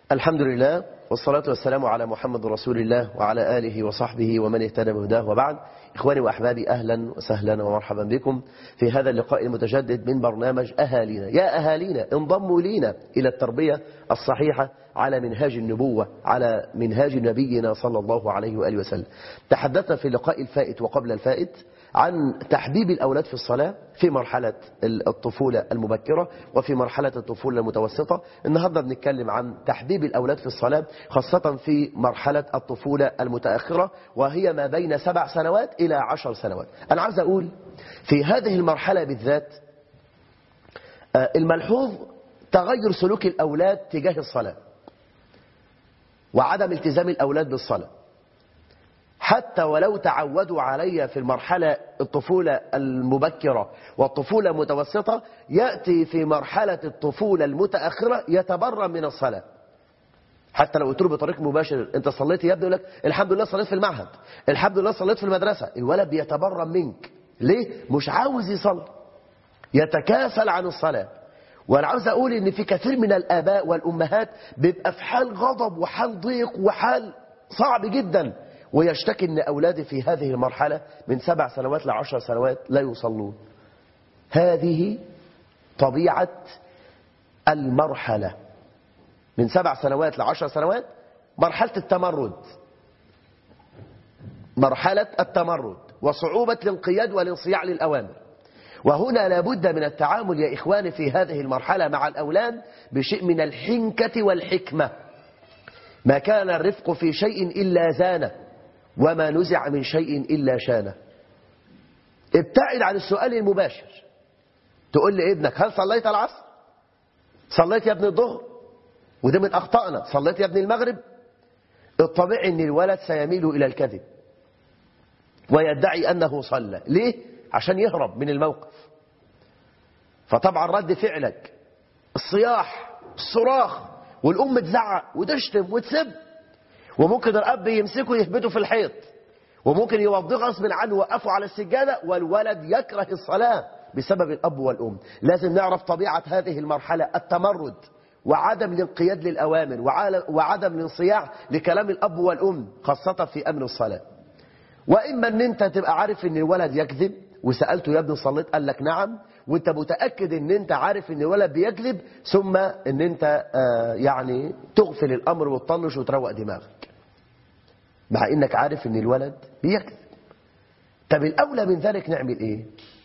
الحمد لله والصلاة والسلام على محمد رسول الله وعلى آله وصحبه ومن اهتدى بهداه وبعد إخواني وأحبابي أهلا وسهلا ومرحبا بكم في هذا اللقاء المتجدد من برنامج أهالينا يا أهالينا انضموا لينا إلى التربية الصحيحة على منهاج النبوة على منهاج نبينا صلى الله عليه وآله وسلم تحدثنا في اللقاء الفائت وقبل الفائت عن تحبيب الأولاد في الصلاة في مرحلة الطفولة المبكرة وفي مرحلة الطفولة المتوسطة النهاردة بنتكلم عن تحبيب الأولاد في الصلاة خاصة في مرحلة الطفولة المتأخرة وهي ما بين سبع سنوات إلى عشر سنوات أنا عاوز أقول في هذه المرحلة بالذات الملحوظ تغير سلوك الأولاد تجاه الصلاة وعدم التزام الأولاد بالصلاة حتى ولو تعودوا علي في المرحلة الطفولة المبكرة والطفولة المتوسطة يأتي في مرحلة الطفولة المتأخرة يتبرم من الصلاة حتى لو قلت له بطريق مباشر انت صليت يا ابني يقول لك الحمد لله صليت في المعهد الحمد لله صليت في المدرسة الولد بيتبرم منك ليه مش عاوز يصلي يتكاسل عن الصلاة وانا عاوز اقول ان في كثير من الاباء والامهات بيبقى في حال غضب وحال ضيق وحال صعب جدا ويشتكي ان اولادي في هذه المرحلة من سبع سنوات لعشر سنوات لا يصلون هذه طبيعة المرحلة من سبع سنوات لعشر سنوات مرحلة التمرد مرحلة التمرد وصعوبة الانقياد والانصياع للأوامر وهنا لابد من التعامل يا إخواني في هذه المرحلة مع الأولاد بشيء من الحنكة والحكمة ما كان الرفق في شيء إلا زانه وما نزع من شيء إلا شانه ابتعد عن السؤال المباشر تقول لابنك هل صليت العصر صليت يا ابن الظهر وده من أخطائنا صليت يا ابن المغرب الطبيعي أن الولد سيميل إلى الكذب ويدعي أنه صلى ليه؟ عشان يهرب من الموقف فطبعا رد فعلك الصياح الصراخ والأم تزعق وتشتم وتسب وممكن الأب يمسكه يهبطه في الحيط وممكن يوضيه غصب عنه وقفه على السجادة والولد يكره الصلاة بسبب الأب والأم لازم نعرف طبيعة هذه المرحلة التمرد وعدم الانقياد للأوامر وعدم الانصياع لكلام الأب والأم خاصة في أمر الصلاة وإما أن أنت تبقى عارف أن الولد يكذب وسألته يا ابني صليت قال لك نعم وانت متأكد ان انت عارف ان الولد بيكذب ثم ان انت آه يعني تغفل الامر وتطنش وتروق دماغك مع انك عارف ان الولد بيكذب طب الاولى من ذلك نعمل ايه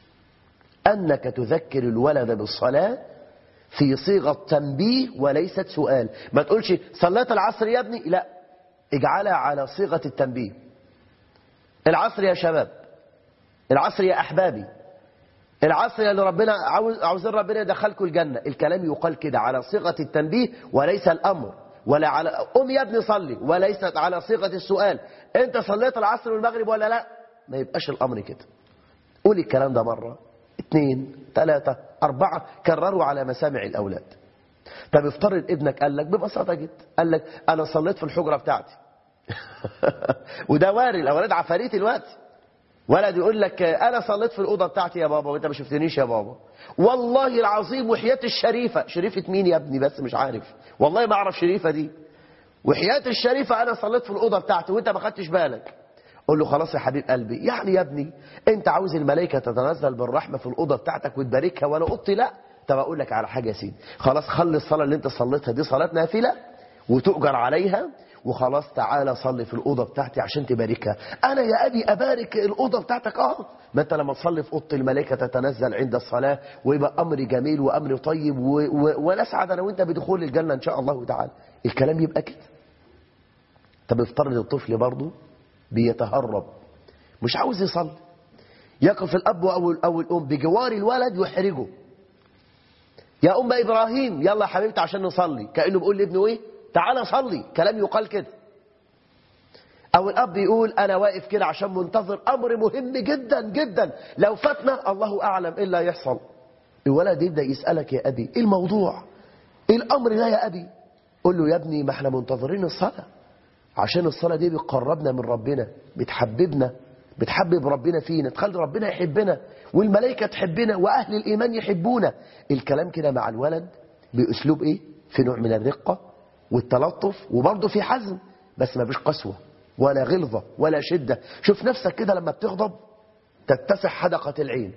انك تذكر الولد بالصلاة في صيغة تنبيه وليست سؤال ما تقولش صليت العصر يا ابني لا اجعلها على صيغة التنبيه العصر يا شباب العصر يا أحبابي العصر اللي ربنا عاوز عاوزين ربنا يدخلكم الجنة الكلام يقال كده على صيغة التنبيه وليس الأمر ولا على قم يا ابني صلي وليست على صيغة السؤال انت صليت العصر والمغرب ولا لا ما يبقاش الأمر كده قول الكلام ده مرة اثنين ثلاثة أربعة كرروا على مسامع الأولاد طب افترض ابنك قال لك ببساطة جدا قال لك أنا صليت في الحجرة بتاعتي وده واري الأولاد عفاريت الوقت ولد يقول لك أنا صليت في الأوضة بتاعتي يا بابا وأنت ما شفتنيش يا بابا والله العظيم وحياة الشريفة شريفة مين يا ابني بس مش عارف والله ما أعرف شريفة دي وحياة الشريفة أنا صليت في الأوضة بتاعتي وأنت ما خدتش بالك قول له خلاص يا حبيب قلبي يعني يا ابني أنت عاوز الملائكة تتنزل بالرحمة في الأوضة بتاعتك وتباركها وأنا أوضتي لا طب أقول لك على حاجة يا سيدي خلاص خلي الصلاة اللي أنت صليتها دي صلاة نافلة وتؤجر عليها وخلاص تعالى صلي في الأوضة بتاعتي عشان تباركها أنا يا أبي أبارك الأوضة بتاعتك آه ما أنت لما تصلي في أوضة الملائكة تتنزل عند الصلاة ويبقى أمر جميل وأمر طيب و... و... ونسعد أنا وأنت بدخول الجنة إن شاء الله تعالى الكلام يبقى كده طب افترض الطفل برضه بيتهرب مش عاوز يصلي يقف الأب أو أو الأم بجوار الولد يحرجه يا أم إبراهيم يلا يا حبيبتي عشان نصلي كأنه بيقول لابنه إيه تعالى صلي كلام يقال كده او الاب يقول انا واقف كده عشان منتظر امر مهم جدا جدا لو فاتنا الله اعلم ايه اللي هيحصل الولد يبدا يسالك يا ابي ايه الموضوع ايه الامر ده يا ابي قول له يا ابني ما احنا منتظرين الصلاه عشان الصلاه دي بتقربنا من ربنا بتحببنا بتحبب ربنا فينا تخلي ربنا يحبنا والملائكه تحبنا واهل الايمان يحبونا الكلام كده مع الولد باسلوب ايه في نوع من الرقه والتلطف وبرضه في حزم بس ما فيش قسوة ولا غلظة ولا شدة شوف نفسك كده لما بتغضب تتسع حدقة العين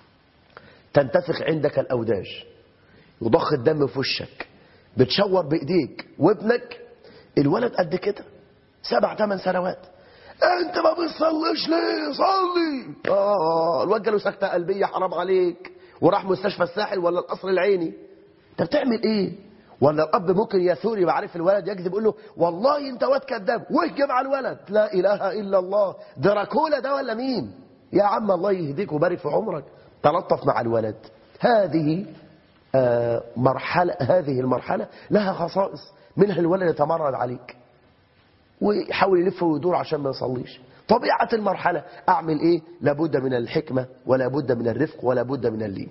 تنتفخ عندك الأوداج يضخ الدم في وشك بتشور بإيديك وابنك الولد قد كده سبع ثمان سنوات انت ما بتصليش ليه صلي اه الواد جاله سكته قلبيه حرام عليك وراح مستشفى الساحل ولا القصر العيني انت بتعمل ايه ولا الاب ممكن يثور يبقى عارف الولد يكذب يقول له والله انت واد كذاب واهجم على الولد لا اله الا الله دراكولا ده ولا مين يا عم الله يهديك ويبارك في عمرك تلطف مع الولد هذه آه مرحله هذه المرحله لها خصائص منها الولد يتمرد عليك ويحاول يلف ويدور عشان ما يصليش طبيعة المرحلة أعمل إيه لابد من الحكمة ولا بد من الرفق ولا بد من اللين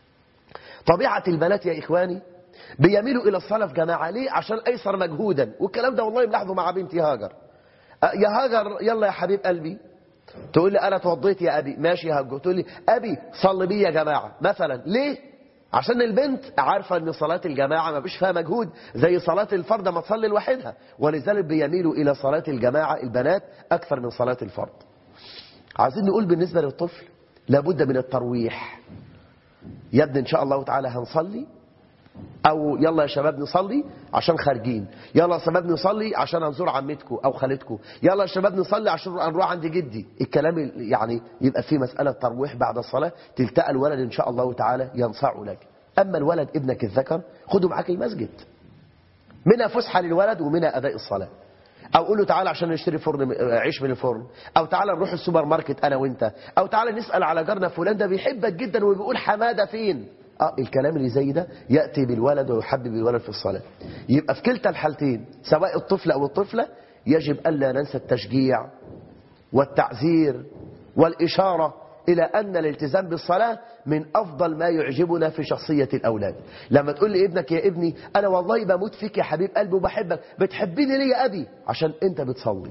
طبيعة البنات يا إخواني بيميلوا إلى الصلاة في جماعة ليه عشان أيسر مجهودا والكلام ده والله ملاحظه مع بنتي هاجر يا هاجر يلا يا حبيب قلبي تقول لي أنا توضيت يا أبي ماشي يا هاجر تقول لي أبي صلي بي يا جماعة مثلا ليه عشان البنت عارفة ان صلاة الجماعة ما فيش فيها مجهود زي صلاة الفرد ما تصلي لوحدها ولذلك بيميلوا الى صلاة الجماعة البنات اكثر من صلاة الفرد عايزين نقول بالنسبة للطفل لابد من الترويح يا ابني ان شاء الله تعالى هنصلي او يلا يا شباب نصلي عشان خارجين يلا يا شباب نصلي عشان نزور عمتكم او خالتكم يلا يا شباب نصلي عشان نروح عند جدي الكلام يعني يبقى في مسألة ترويح بعد الصلاة تلتقى الولد ان شاء الله تعالى ينصع لك اما الولد ابنك الذكر خده معاك المسجد منها فسحة للولد ومنها اداء الصلاة او قول له تعالى عشان نشتري فرن عيش من الفرن او تعالى نروح السوبر ماركت انا وانت او تعالى نسأل على جارنا فلان ده بيحبك جدا وبيقول حمادة فين آه الكلام اللي زي ده يأتي بالولد ويحبب الولد في الصلاة يبقى في كلتا الحالتين سواء الطفل أو الطفلة يجب ألا ننسى التشجيع والتعزير والإشارة إلى أن الالتزام بالصلاة من أفضل ما يعجبنا في شخصية الأولاد لما تقول لي ابنك يا ابني أنا والله بموت فيك يا حبيب قلبي وبحبك بتحبني ليه يا أبي عشان أنت بتصلي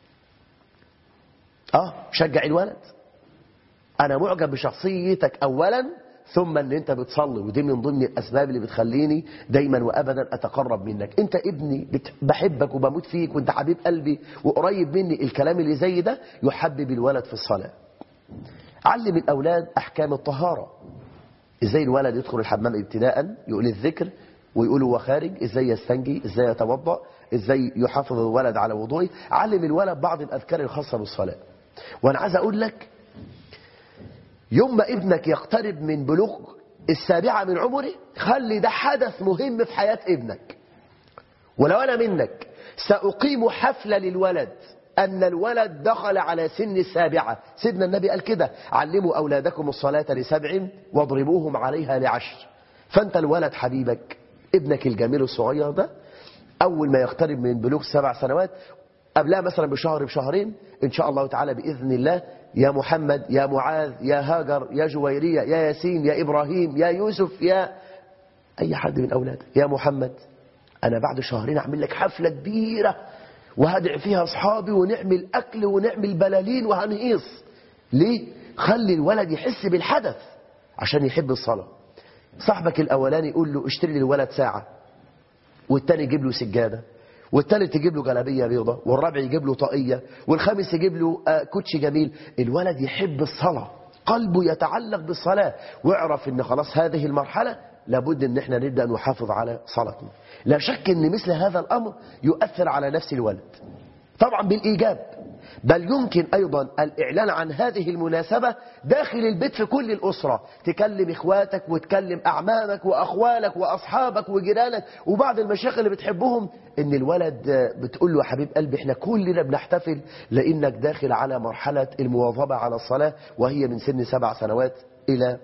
آه شجع الولد أنا معجب بشخصيتك أولا ثم ان انت بتصلي ودي من ضمن الاسباب اللي بتخليني دايما وابدا اتقرب منك انت ابني بحبك وبموت فيك وانت حبيب قلبي وقريب مني الكلام اللي زي ده يحبب الولد في الصلاة علم الاولاد احكام الطهارة ازاي الولد يدخل الحمام ابتداء يقول الذكر ويقول هو خارج ازاي يستنجي ازاي يتوضا ازاي يحافظ الولد على وضوئه علم الولد بعض الاذكار الخاصه بالصلاه وانا عايز اقول لك يوم ما ابنك يقترب من بلوغ السابعة من عمره خلي ده حدث مهم في حياة ابنك ولو أنا منك سأقيم حفلة للولد أن الولد دخل على سن السابعة سيدنا النبي قال كده علموا أولادكم الصلاة لسبع واضربوهم عليها لعشر فأنت الولد حبيبك ابنك الجميل الصغير ده أول ما يقترب من بلوغ سبع سنوات قبلها مثلا بشهر بشهرين إن شاء الله تعالى بإذن الله يا محمد يا معاذ يا هاجر يا جويرية يا ياسين يا إبراهيم يا يوسف يا أي حد من أولادك يا محمد أنا بعد شهرين أعمل لك حفلة كبيرة وهدع فيها أصحابي ونعمل أكل ونعمل بلالين وهنهيص ليه؟ خلي الولد يحس بالحدث عشان يحب الصلاة صاحبك الأولاني يقول له اشتري للولد ساعة والتاني يجيب له سجادة والثالث يجيب له جلابية بيضة والرابع يجيب له طاقية والخامس يجيب له كوتشي جميل الولد يحب الصلاة قلبه يتعلق بالصلاة واعرف ان خلاص هذه المرحلة لابد ان احنا نبدأ نحافظ على صلاتنا لا شك ان مثل هذا الامر يؤثر على نفس الولد طبعا بالإيجاب بل يمكن أيضا الإعلان عن هذه المناسبة داخل البيت في كل الأسرة تكلم إخواتك وتكلم أعمامك وأخوالك وأصحابك وجيرانك وبعض المشايخ اللي بتحبهم إن الولد بتقول له يا حبيب قلبي إحنا كلنا بنحتفل لأنك داخل على مرحلة المواظبة على الصلاة وهي من سن سبع سنوات إلى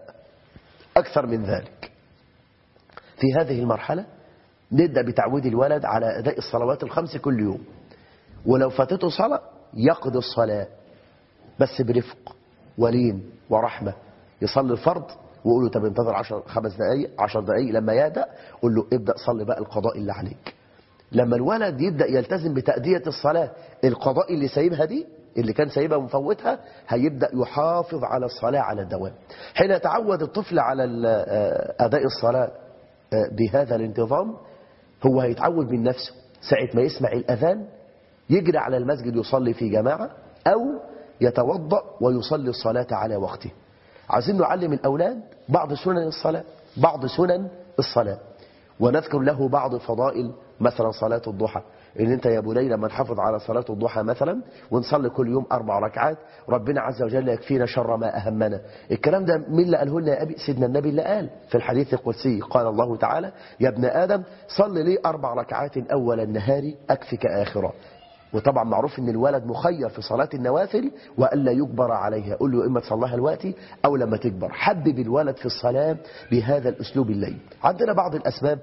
أكثر من ذلك في هذه المرحلة نبدأ بتعويد الولد على أداء الصلوات الخمس كل يوم ولو فاتته صلاة يقضي الصلاة بس برفق ولين ورحمة يصلي الفرض وقول له طب انتظر عشر خمس دقايق عشر دقايق لما يهدأ قول له ابدأ صلي بقى القضاء اللي عليك لما الولد يبدأ يلتزم بتأدية الصلاة القضاء اللي سايبها دي اللي كان سايبها ومفوتها هيبدأ يحافظ على الصلاة على الدوام حين يتعود الطفل على أداء الصلاة بهذا الانتظام هو هيتعود من نفسه ساعة ما يسمع الأذان يجري على المسجد يصلي في جماعة أو يتوضأ ويصلي الصلاة على وقته عايزين نعلم الأولاد بعض سنن الصلاة بعض سنن الصلاة ونذكر له بعض فضائل مثلا صلاة الضحى ان انت يا بني لما نحافظ على صلاة الضحى مثلا ونصلي كل يوم اربع ركعات ربنا عز وجل يكفينا شر ما اهمنا الكلام ده مين اللي قاله لنا يا ابي سيدنا النبي اللي قال في الحديث القدسي قال الله تعالى يا ابن ادم صل لي اربع ركعات اول النهار اكفك اخرا وطبعا معروف ان الولد مخير في صلاة النوافل والا يجبر عليها قول له اما تصليها دلوقتي او لما تكبر حبب الولد في الصلاة بهذا الاسلوب الليل عندنا بعض الاسباب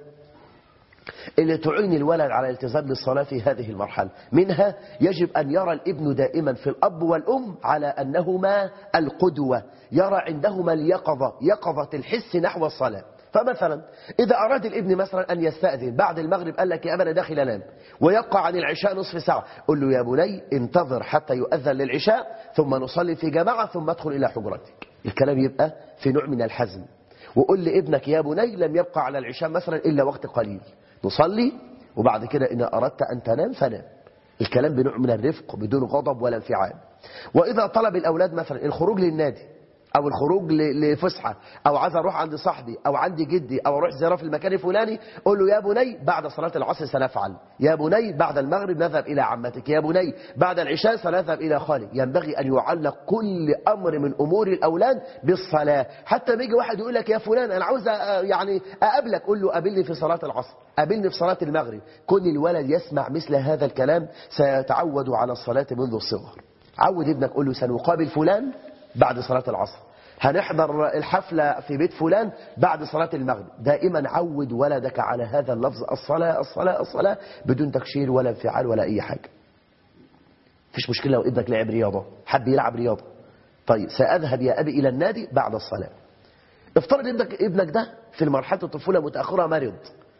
اللي تعين الولد على الالتزام بالصلاة في هذه المرحلة منها يجب أن يرى الابن دائما في الأب والأم على أنهما القدوة يرى عندهما اليقظة يقظة الحس نحو الصلاة فمثلا إذا أراد الابن مثلا أن يستأذن بعد المغرب قال لك يا أبا أنا داخل أنام ويبقى عن العشاء نصف ساعة قل له يا بني انتظر حتى يؤذن للعشاء ثم نصلي في جماعة ثم ادخل إلى حجرتك الكلام يبقى في نوع من الحزم وقل لابنك يا بني لم يبقى على العشاء مثلا إلا وقت قليل نصلي وبعد كده إن أردت أن تنام فنام الكلام بنوع من الرفق بدون غضب ولا انفعال وإذا طلب الأولاد مثلا الخروج للنادي أو الخروج لفسحة أو عايز أروح عند صاحبي أو عند جدي أو أروح زيارة في المكان الفلاني قول له يا بني بعد صلاة العصر سنفعل يا بني بعد المغرب نذهب إلى عمتك يا بني بعد العشاء سنذهب إلى خالك ينبغي أن يعلق كل أمر من أمور الأولاد بالصلاة حتى بيجي واحد يقول لك يا فلان أنا عاوز يعني أقابلك قول له قابلني في صلاة العصر قابلني في صلاة المغرب كل الولد يسمع مثل هذا الكلام سيتعود على الصلاة منذ الصغر عود ابنك قول له سنقابل فلان بعد صلاة العصر هنحضر الحفلة في بيت فلان بعد صلاة المغرب دائما عود ولدك على هذا اللفظ الصلاة الصلاة الصلاة بدون تكشير ولا انفعال ولا أي حاجة فيش مشكلة لو ابنك لعب رياضة حب يلعب رياضة طيب سأذهب يا أبي إلى النادي بعد الصلاة افترض ابنك, ابنك ده في مرحلة الطفولة متأخرة مرض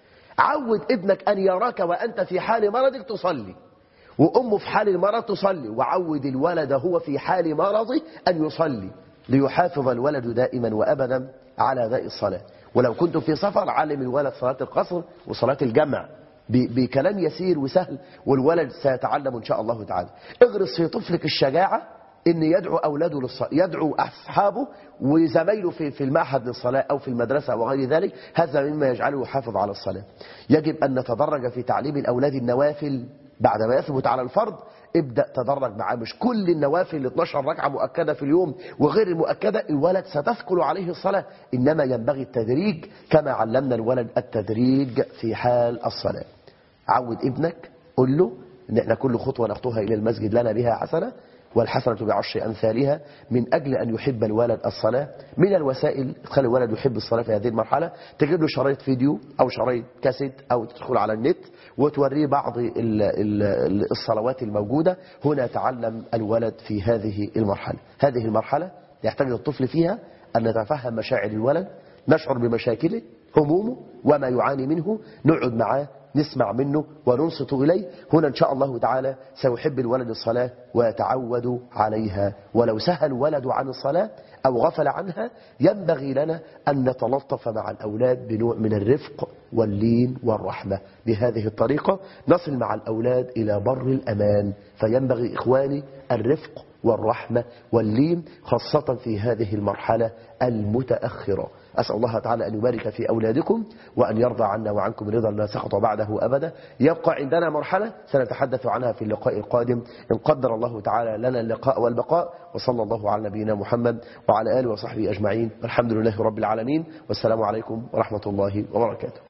عود ابنك أن يراك وأنت في حال مرضك تصلي وأمه في حال المرض تصلي وعود الولد هو في حال مرضه أن يصلي ليحافظ الولد دائما وأبدا على ذا الصلاة ولو كنت في سفر علم الولد صلاة القصر وصلاة الجمع بكلام يسير وسهل والولد سيتعلم إن شاء الله تعالى اغرس في طفلك الشجاعة ان يدعو اولاده للصلاه يدعو اصحابه وزمايله في في المعهد للصلاه او في المدرسه وغير ذلك هذا مما يجعله يحافظ على الصلاه يجب ان نتدرج في تعليم الاولاد النوافل بعد ما يثبت على الفرض ابدأ تدرج معاه مش كل النوافل ال 12 ركعة مؤكدة في اليوم وغير المؤكدة الولد ستثقل عليه الصلاة إنما ينبغي التدريج كما علمنا الولد التدريج في حال الصلاة عود ابنك قل له إن احنا كل خطوة نخطوها إلى المسجد لنا بها حسنة والحسنة بعشر أمثالها من أجل أن يحب الولد الصلاة من الوسائل تخلي الولد يحب الصلاة في هذه المرحلة تجيب له شرايط فيديو أو شرايط كاسيت أو تدخل على النت وتوريه بعض ال ال الصلوات الموجودة هنا تعلم الولد في هذه المرحلة هذه المرحلة يحتاج الطفل فيها أن نتفهم مشاعر الولد نشعر بمشاكله همومه وما يعاني منه نقعد معاه نسمع منه وننصت إليه هنا إن شاء الله تعالى سيحب الولد الصلاة ويتعود عليها ولو سهى الولد عن الصلاة أو غفل عنها ينبغي لنا أن نتلطف مع الأولاد بنوع من الرفق واللين والرحمة بهذه الطريقة نصل مع الأولاد إلى بر الأمان فينبغي إخواني الرفق والرحمة واللين خاصة في هذه المرحلة المتأخرة أسأل الله تعالى أن يبارك في أولادكم وأن يرضى عنا وعنكم رضا لا سخط بعده أبدا يبقى عندنا مرحلة سنتحدث عنها في اللقاء القادم إن قدر الله تعالى لنا اللقاء والبقاء وصلى الله على نبينا محمد وعلى آله وصحبه أجمعين والحمد لله رب العالمين والسلام عليكم ورحمة الله وبركاته